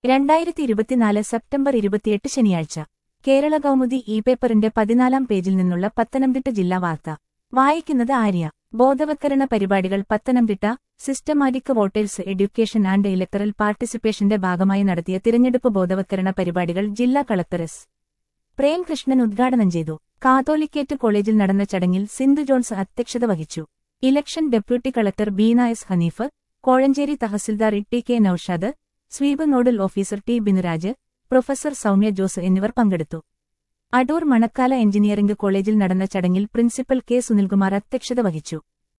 രണ്ടായിരത്തി ഇരുപത്തിനാല് സെപ്റ്റംബർ ഇരുപത്തിയെട്ട് ശനിയാഴ്ച കേരള കൗമുദി ഇ പേപ്പറിന്റെ പതിനാലാം പേജിൽ നിന്നുള്ള പത്തനംതിട്ട ജില്ലാ വാർത്ത വായിക്കുന്നത് ആര്യ ബോധവത്കരണ പരിപാടികൾ Pathanamthitta systematic voters education and electoral പാർട്ടിസിപ്പേഷന്റെ ഭാഗമായി നടത്തിയ തിരഞ്ഞെടുപ്പ് ബോധവത്കരണ പരിപാടികൾ ജില്ലാ കളക്ടർ എസ് പ്രേംകൃഷ്ണൻ ഉദ്ഘാടനം ചെയ്തു കാതോലിക്കേറ്റ് കോളേജിൽ നടന്ന ചടങ്ങിൽ സിന്ധു ജോൺസ് അധ്യക്ഷത വഹിച്ചു election deputy collector Beena S Hanif Kozhencherry tahsildar T K Noushad SVEEP nodal officer T Binuraj professor Soumya Jose എന്നിവർ പങ്കെടുത്തു അടൂർ മണക്കാല എഞ്ചിനീയറിംഗ് കോളേജിൽ നടന്ന ചടങ്ങിൽ പ്രിൻസിപ്പൽ കെ സുനിൽകുമാർ അധ്യക്ഷത വഹിച്ചു